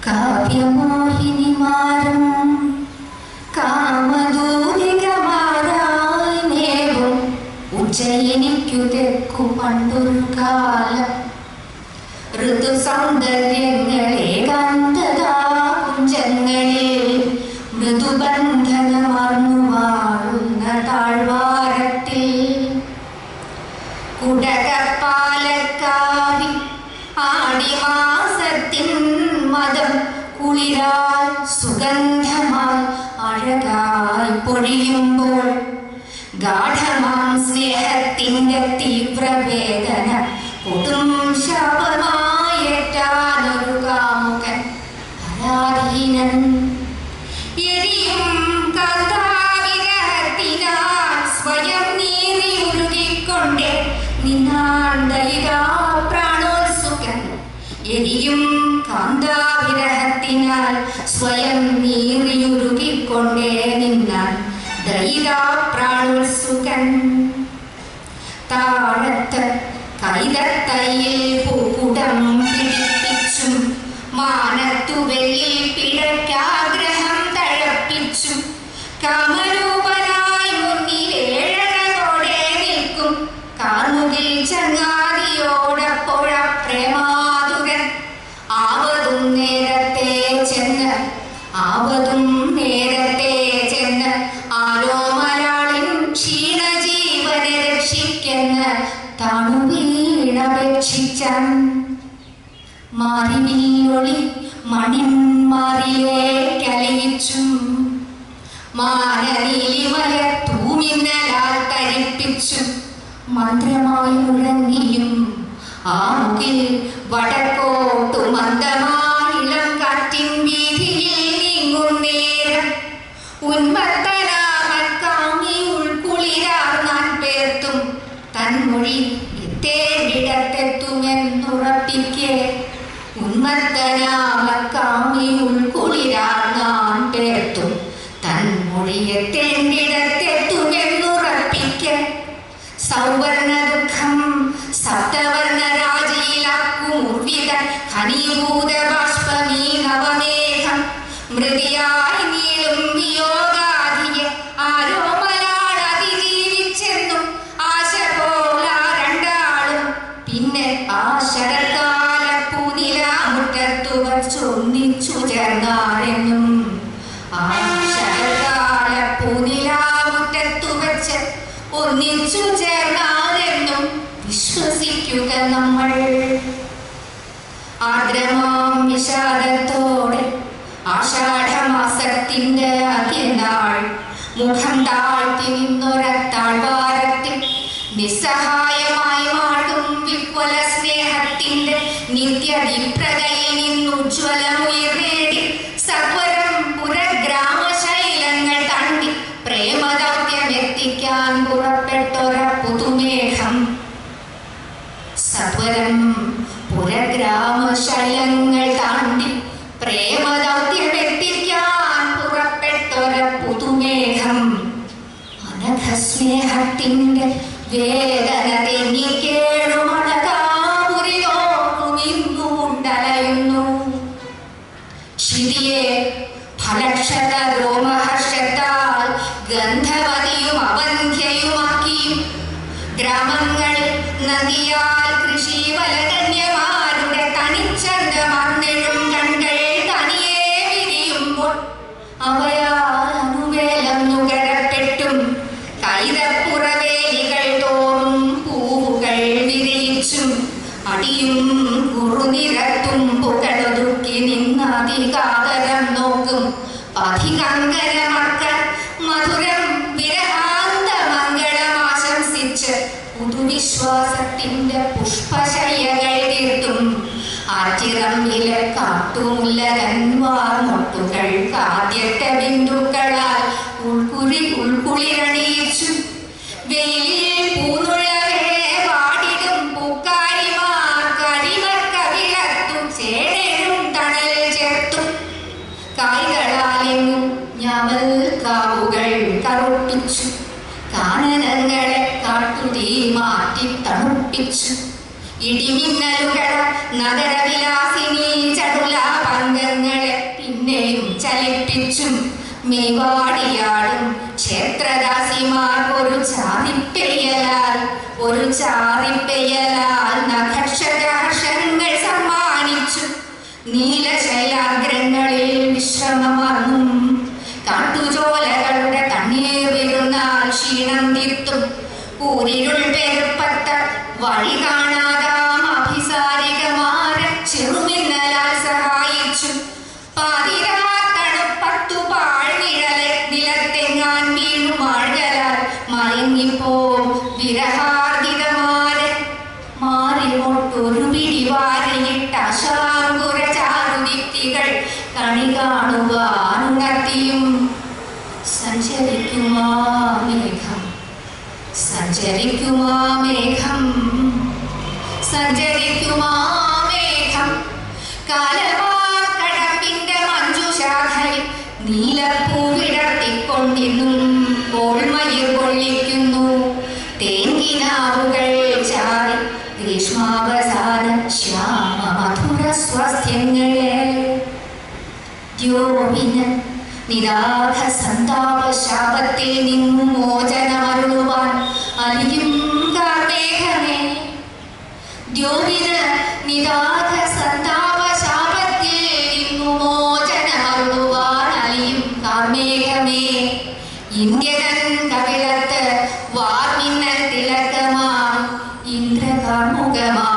കാവ്യമോഹിനിമാരും കാമദൂതികമാരായി മേവും ഉജ്ജയിനിക്കു തെക്കു പണ്ടൊരു കാലം ഋതുസൗന്ദര്യങ്ങളെ കണ്ടതാ കുഞ്ചങ്ങളിൽ മൃദുബന്ധനമർന്നു വാഴുന്ന താഴ്വാരത്തിൽ കുടകപ്പാലക്കാവി ആടിമാസത്തിൻ മതം കുളിരാൽ സുഗന്ധമായി അഴകായി പൊഴിയുമ്പോൾ ഗാഠമാം സ്നേഹത്തിന്റെ തീവ്രവേദന കൊടും ശാപമായേറ്റാനൊരു കാമുകൻ പരാധീനൻ എരിയും കാന്താവിരഹത്തിനാൽ സ്വയം നീറിയുരുകിക്കൊണ്ട് നിന്നാണ്ടലിതാ പ്രാണോത്സുകൻ എരിയും കാന്താവിരഹത്തിനാൽ സ്വയം നീറിയുരുകിക്കൊണ്ടേ നിന്നാൽ ദയിതാ പ്രാണോത്സുകൻ താഴത്ത് കൈതത്തയ്യിൽ പൂക്കുടം പിടിപ്പിച്ചും മാനത്തു വെള്ളിൽ പിടയ്ക്കാഗ്രഹം തഴപ്പിച്ചും കാമരൂപനായി മുന്നിൽ ഏഴരതോടെ നിൽക്കും കാർമുകിൽ ചങ്ങാതിയോടപ്പോഴ പ്രേമാതുരൻ ആവതും നേരത്തെ ചെന്ന് ആവതും നേരത്തെ ചെന്ന് ആരോ മലയാളിൻ ക്ഷീണജീവനെ രക്ഷിക്കെന്ന് താണു വീണപേക്ഷിച്ചാൻ മാറിവില്ലൊളി മണിമാറിയെ കലയിച്ചു മാനനീലിമല തൂമിന്നലാൽ തരിപ്പിച്ചു മന്ത്രമായി മുഴങ്ങിയും ആ മുകിൽ വടക്കോട്ടു മന്ദമായിളം കാറ്റിൻ വീതിയിൽ നീങ്ങും നേരം ഉന്മത്തനാമൻ കാങ്ങി ഉൾക്കുളിരാർന്നാൻ പേർത്തും തൻമൊഴി എത്തേണ്ടിടത്തെത്തുമെന്നുറപ്പിക്കേ ഉന്മത്തനാമൻ കാങ്ങി ഉൾക്കുളിരാർന്നാൻ പേർത്തും തൻമൊഴി എത്തേണ്ടിടത്തെത്തുമെന്നുറപ്പിക്കേ സൗവർണ ദുഃഖം സപ്തവർണ രാജയിലാക്കുർവിത ഖനീഭൂത ബാഷ്പമീ നവമേഘം മൃതിയായി നീളും വിയോഗാധിയെ ആരോ മലാൾ അതിജീവിച്ചെന്നും ആശ പോല രണ്ടാളും പിന്നെ ആ ശരത്കാല പൂനിലാമുറ്റത്തു വച്ചൊന്നിച്ചു ചേർന്നാരെന്നും ആ ശരത്കാല പൂനിലാമുറ്റത്തു വെച്ച് ഒന്നിച്ചു ചേർന്നാരെന്നും വിശ്വസിക്കുക നമ്മൾ ആർദ്രമാം വിഷാദത്തോടെ ആഷാഢമാസത്തിന്റെ അത്യനാൾ മുഖം താഴ്ത്തി നിന്നൊരത്താഴ്വാരത്തിൽ നിസ്സഹായമായി മാടും വിപുല സ്നേഹത്തിന്റെ നിത്യവിപ്രതയിൽ നിന്നുജ്വലമുയർന്നേടി സത്വരം പുരഗ്രാമശൈലങ്ങൾ തണ്ടി പ്രേമദൗത്യം എത്തിക്കാൻ പുറപ്പെട്ടൊര പുതുമേഘം സത്വരം പുരഗ്രാമശൈലങ്ങൾ താണ്ടി പ്രേമദൗത്യം എത്തിക്കാൻ പുറപ്പെട്ടൊര പുതുമേഘം അനഘസ്നേഹത്തിന്റെ വേദന തെങ്ങിക്കേഴുമടകാപുരിയോക്കുമിന്നുണ്ടലയുന്നു ക്ഷിതിയെ ഫലക്ഷത രോമഹർഷത്താൽ ഗന്ധവതിയും അവന്ധ്യയുമാക്കിയും ഗ്രാമങ്ങളിൽ നദിയാൽ കൃഷി വലകന്യമാരുടെ തനിച്ചന്തമാർന്നെഴും കണ്കൾ തനിയെ വിരിയുമ്പോൾ അവയാൽ അനുവേലം നുകരപ്പെട്ടും കൈതപ്പുറവേലികൾ തോറും പൂവുകൾ വിരിയിച്ചും അടിയും കുറുനിരത്തും പുകളൊതുക്കി നിന്നധികാതരം നോക്കും പഥികങ്കരമക്കൾ മധുരം വിരഹാന്ത മംഗളം ആശംസിച്ച് പുതുവിശ്വാസത്തിന്റെ പുഷ്പശയ്യകൾ തീർത്തും ആറ്റിറമ്പിലെ കാട്ടുമുല്ലകന്മാർ മൊട്ടുകൾ ആദ്യത്തെ ബിന്ദുക്കളാൽ ഉൾക്കുരി ഉൾക്കുളിരണിയിച്ചു വെയിലിൽ പൂനുഴവേ വാടിടും പൂക്കാരിമാർ കരിമക്കവിളത്തും ചേരും തണൽ ചേർത്തും കായ്കളാലെങ്ങും ഞാവൽ കാവുകൾ കറുപ്പിച്ചു കാനനങ്ങളെ കാട്ടുതീ മാറ്റി തണുപ്പിച്ചു ഇടിമിന്നലുകൾ നഗരവിലാസിനി ചടുല പങ്കങ്ങൾ ചലിപ്പിച്ചും മേവാടിയാടും ക്ഷേത്രദാസിമാർ ഒരു ചാറിപ്പെയ്യലാൽ ഒരു ചാറിപ്പെയ്യലാൽ നഖക്ഷരഹർഷങ്ങൾ സമ്മാനിച്ചു നീലശൈലാഗ്രങ്ങളിൽ വിശ്രമമാർന്നും കാട്ടുചോലകളുടെ കണ്ണീർ വീഴുന്നാൽ ക്ഷീണം തീർത്തും ഊരിരുൾ പെരുപ്പത്ത വഴി കാണാതാം അഭിസാരികമാരെ ചെറുമിന്നലാൽ സഹായിച്ചു പാതിരാത്തണുപ്പത്തു പാഴ്നിഴലെ നിലത്തെങ്ങാൻ വീണു മാഴ്കലാൽ മയങ്ങിപ്പോ വിരഹാർദിതമാരെ മാറിമൊട്ടൊരു പിടിവാരയിട്ട ശാങ്കുര ചാരുദിത്തികൾ കണി കാണുവാനുണർത്തിയും സഞ്ചരിക്കുമാ മേഘം സഞ്ചരിക്കുമാ മേഘം സഞ്ചരിക്കുമാ മേഘം കാലവാക്കടപ്പിന്റെ മഞ്ജുശാഖയിൽ നീലപ്പൂവിടർത്തിക്കൊണ്ടിന്നും കോൾമയിൽ കൊള്ളിക്കുന്നു തേങ്കിനാവുകൾ ചാറി ഗ്രീഷ്മാവസാന ശ്യാമ മധുര സ്വാസ്ഥ്യങ്ങളെ ദ്യോവിന് നിരാധ സന്താപ ശാപത്തിൽ നിന്നും മോചനമരുളുവാൻ അലിയും കാർമേഘമേ ദ്യോവിന് നിരാധ സന്താപ ശാപത്തിൽ നിന്നും മോചനമരുളുവാൻ അലിയും കാർമേഘമേ ഇന്ത്യൻ കവിളത്ത് വാർമിന്നൽ തിലകമാ ഇന്ദ്രകാർമുകമാ